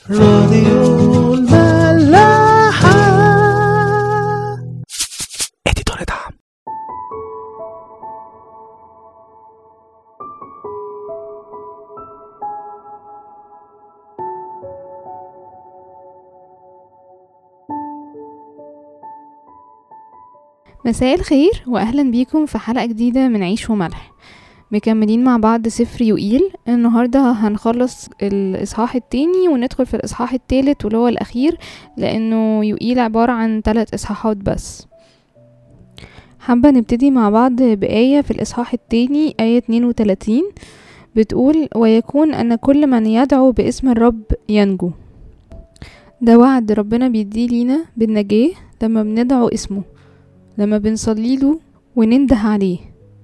راديو الملاحة اديتور دعم مساء الخير واهلا بيكم في حلقه جديده من عيش وملح مكملين مع بعض سفر يوئيل النهارده هنخلص الاصحاح التاني وندخل في الاصحاح التالت واللي هو الاخير لانه يوئيل عباره عن ثلاث اصحاحات بس حابه نبتدي مع بعض بايه في الاصحاح التاني ايه 32 بتقول ويكون ان كل من يدعو باسم الرب ينجو ده وعد ربنا بيديه لينا بالنجاه لما بندعو اسمه لما بنصلي له وننده عليه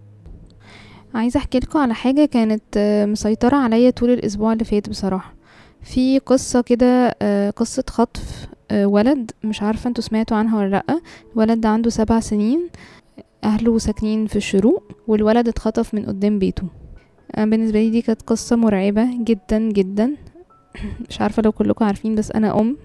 عايزه احكي لكم على حاجه كانت آه، مسيطره عليا طول الاسبوع اللي فات بصراحه في قصه كده آه، قصه خطف آه، ولد مش عارفه انتوا سمعتوا عنها ولا لا الولد ده عنده سبع سنين اهله ساكنين في الشروق والولد اتخطف من قدام بيته أنا بالنسبه لي دي كانت قصه مرعبه جدا جدا مش عارفه لو كلكم عارفين بس انا ام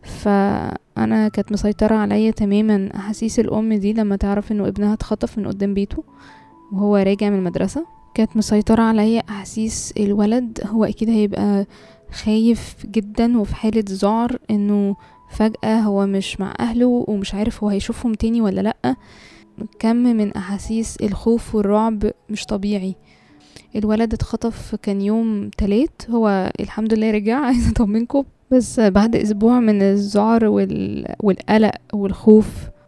فانا كانت مسيطره عليا تماما احاسيس الام دي لما تعرف انه ابنها اتخطف من قدام بيته وهو راجع من المدرسه كانت مسيطره عليا احاسيس الولد هو اكيد هيبقى خايف جدا وفي حاله ذعر انه فجاه هو مش مع اهله ومش عارف هو هيشوفهم تاني ولا لا كم من احاسيس الخوف والرعب مش طبيعي الولد اتخطف كان يوم تلات هو الحمد لله رجع عايزه اطمنكم بس بعد اسبوع من الذعر وال... والقلق والخوف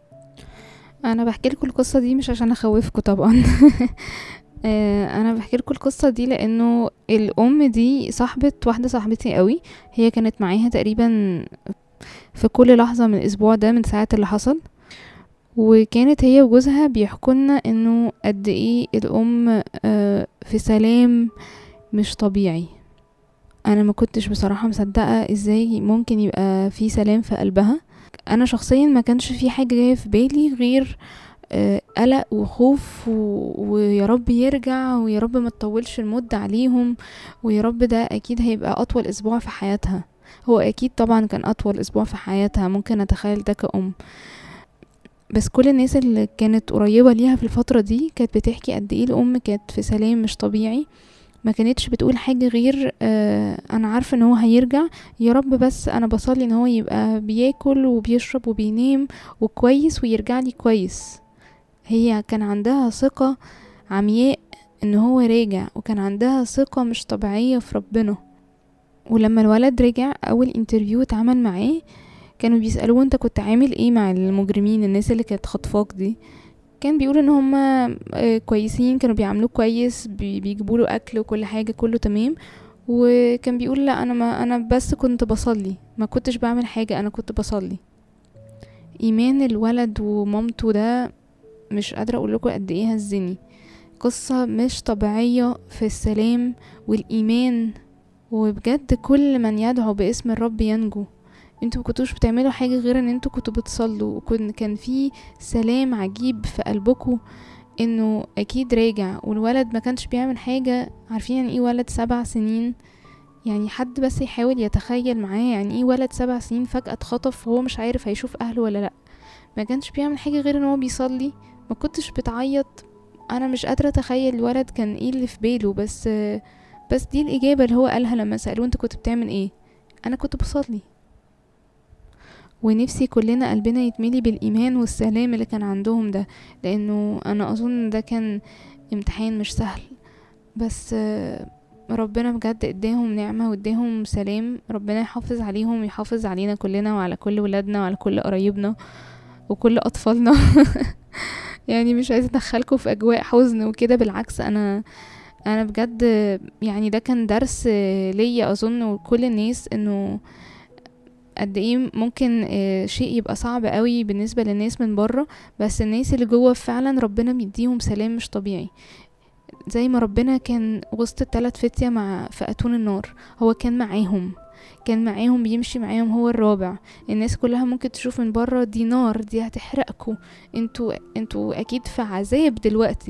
انا بحكي لكم القصه دي مش عشان اخوفكم طبعا آه، انا بحكي لكم القصه دي لانه الام دي صاحبه واحده صاحبتي قوي هي كانت معاها تقريبا في كل لحظه من الاسبوع ده من ساعه اللي حصل وكانت هي وجوزها بيحكوا لنا انه قد ايه الام آه، في سلام مش طبيعي انا ما كنتش بصراحه مصدقه ازاي ممكن يبقى في سلام في قلبها انا شخصيا ما كانش في حاجه جايه في بالي غير آه، قلق وخوف و... ويا رب يرجع ويا رب ما تطولش المدة عليهم ويا رب ده اكيد هيبقى اطول اسبوع في حياتها هو اكيد طبعا كان اطول اسبوع في حياتها ممكن اتخيل ده كأم بس كل الناس اللي كانت قريبة ليها في الفترة دي كانت بتحكي قد ايه الام كانت في سلام مش طبيعي ما كانتش بتقول حاجة غير آه انا عارفة ان هو هيرجع يا رب بس انا بصلي ان هو يبقى بياكل وبيشرب وبينام وكويس ويرجع لي كويس هي كان عندها ثقة عمياء ان هو راجع وكان عندها ثقة مش طبيعية في ربنا ولما الولد رجع اول انترفيو اتعمل معاه كانوا بيسألوه انت كنت عامل ايه مع المجرمين الناس اللي كانت خطفاك دي كان بيقول ان هما آه، كويسين كانوا بيعاملوه كويس بي- بيجيبوا له اكل وكل حاجه كله تمام وكان بيقول لا انا ما انا بس كنت بصلي ما كنتش بعمل حاجه انا كنت بصلي ايمان الولد ومامته ده مش قادره اقول لكم قد ايه هزني قصه مش طبيعيه في السلام والايمان وبجد كل من يدعو باسم الرب ينجو انتوا مكنتوش بتعملوا حاجة غير ان انتوا كنتوا بتصلوا وكن كان في سلام عجيب في قلبكم انه اكيد راجع والولد ما كانش بيعمل حاجة عارفين يعني ايه ولد سبع سنين يعني حد بس يحاول يتخيل معاه يعني ايه ولد سبع سنين فجأة اتخطف وهو مش عارف هيشوف اهله ولا لا ما كانش بيعمل حاجة غير ان هو بيصلي ما كنتش بتعيط انا مش قادرة اتخيل الولد كان ايه اللي في باله بس بس دي الاجابة اللي هو قالها لما سألوه انت كنت بتعمل ايه انا كنت بصلي ونفسي كلنا قلبنا يتملي بالإيمان والسلام اللي كان عندهم ده لأنه أنا أظن ده كان امتحان مش سهل بس آه، ربنا بجد اداهم نعمة واداهم سلام ربنا يحافظ عليهم ويحافظ علينا كلنا وعلى كل ولادنا وعلى كل قرايبنا وكل أطفالنا يعني مش عايزة أدخلكم في أجواء حزن وكده بالعكس أنا أنا بجد يعني ده كان درس آه، ليا أظن وكل الناس إنه قد ايه ممكن آه، شيء يبقى صعب قوي بالنسبة للناس من بره بس الناس اللي جوه فعلا ربنا بيديهم سلام مش طبيعي زي ما ربنا كان وسط التلات فتية مع في أتون النار هو كان معاهم كان معاهم بيمشي معاهم هو الرابع الناس كلها ممكن تشوف من بره دي نار دي هتحرقكوا انتوا انتوا اكيد في عذاب دلوقتي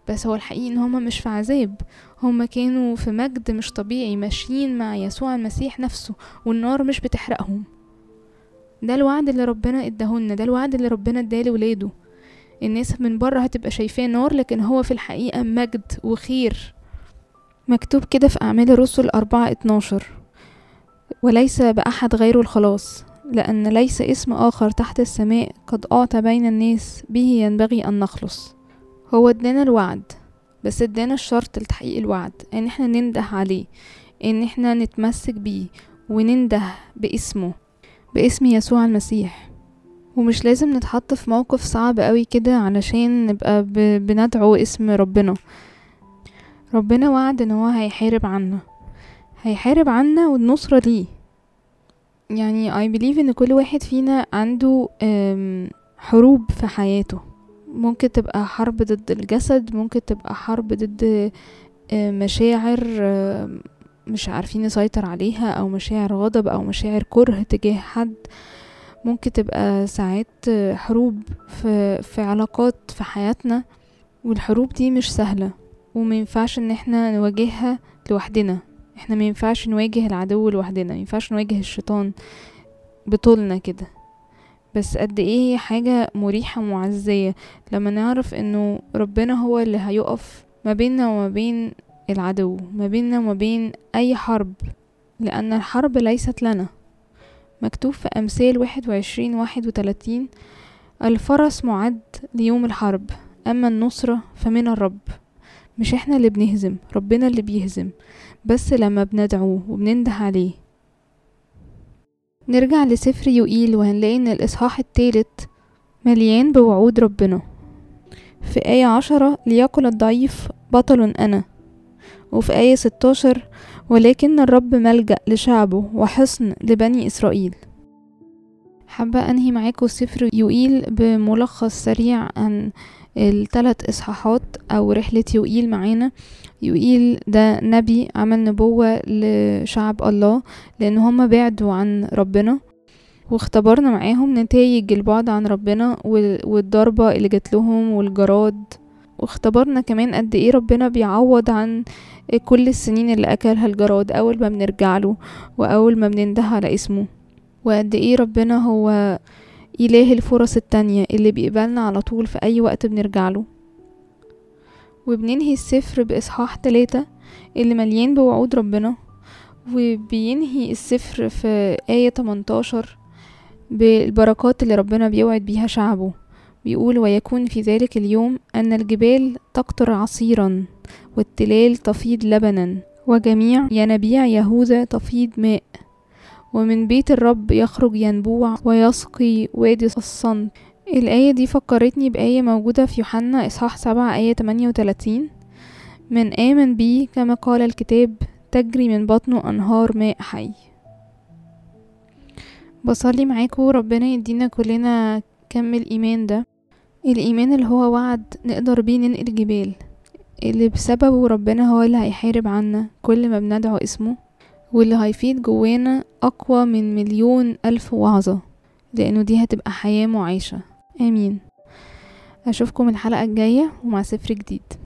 بس هو الحقيقي ان هما مش في عذاب هما كانوا في مجد مش طبيعي ماشيين مع يسوع المسيح نفسه والنار مش بتحرقهم ده الوعد اللي ربنا اداهولنا ده الوعد اللي ربنا اداه لولاده الناس من بره هتبقى شايفاه نار لكن هو في الحقيقة مجد وخير مكتوب كده في أعمال الرسل أربعة اتناشر وليس بأحد غيره الخلاص لأن ليس اسم آخر تحت السماء قد أعطى بين الناس به ينبغي أن نخلص هو ادانا الوعد بس ادانا الشرط لتحقيق الوعد ان احنا ننده عليه ان احنا نتمسك بيه وننده باسمه باسم يسوع المسيح ومش لازم نتحط في موقف صعب قوي كده علشان نبقى ب... بندعو اسم ربنا ربنا وعد ان هو هيحارب عنا هيحارب عنا والنصرة ليه يعني I believe ان كل واحد فينا عنده أم، حروب في حياته ممكن تبقى حرب ضد الجسد ممكن تبقى حرب ضد آه، مشاعر آه، مش عارفين نسيطر عليها او مشاعر غضب او مشاعر كره تجاه حد ممكن تبقى ساعات آه، حروب في في علاقات في حياتنا والحروب دي مش سهلة وما ينفعش ان احنا نواجهها لوحدنا احنا ما ينفعش نواجه العدو لوحدنا ما ينفعش نواجه الشيطان بطولنا كده بس قد ايه هي حاجة مريحة ومعزية لما نعرف انه ربنا هو اللي هيقف ما بيننا وما بين العدو ما بيننا وما بين اي حرب لان الحرب ليست لنا مكتوب في امثال واحد وعشرين واحد وتلاتين الفرس معد ليوم الحرب اما النصرة فمن الرب مش احنا اللي بنهزم ربنا اللي بيهزم بس لما بندعوه وبننده عليه نرجع لسفر يوئيل وهنلاقي ان الاصحاح التالت مليان بوعود ربنا في آية عشرة ليقل الضعيف بطل أنا وفي آية ستاشر ولكن الرب ملجأ لشعبه وحصن لبني إسرائيل حابة أنهي معاكم سفر يوئيل بملخص سريع عن الثلاث إصحاحات أو رحلة يوئيل معانا يوئيل ده نبي عمل نبوة لشعب الله لأن هما بعدوا عن ربنا واختبرنا معاهم نتائج البعد عن ربنا وال- والضربة اللي جات لهم والجراد واختبرنا كمان قد ايه ربنا بيعوض عن كل السنين اللي اكلها الجراد اول ما بنرجع له واول ما بننده على اسمه وقد ايه ربنا هو اله الفرص التانية اللي بيقبلنا على طول في اي وقت بنرجع له وبننهي السفر باصحاح تلاتة اللي مليان بوعود ربنا وبينهي السفر في آية 18 بالبركات اللي ربنا بيوعد بيها شعبه بيقول ويكون في ذلك اليوم أن الجبال تقطر عصيرا والتلال تفيض لبنا وجميع ينابيع يهوذا تفيض ماء ومن بيت الرب يخرج ينبوع ويسقي وادي الصنت الآية دي فكرتني بآية موجودة في يوحنا إصحاح سبعة آية 38 من آمن بي كما قال الكتاب تجري من بطنه أنهار ماء حي بصلي معاكم ربنا يدينا كلنا كم الإيمان ده الإيمان اللي هو وعد نقدر بيه ننقل جبال اللي بسببه ربنا هو اللي هيحارب عنا كل ما بندعو اسمه واللي هيفيد جوانا أقوى من مليون ألف وعظة لأنه دي هتبقى حياة معيشة آمين أشوفكم الحلقة الجاية ومع سفر جديد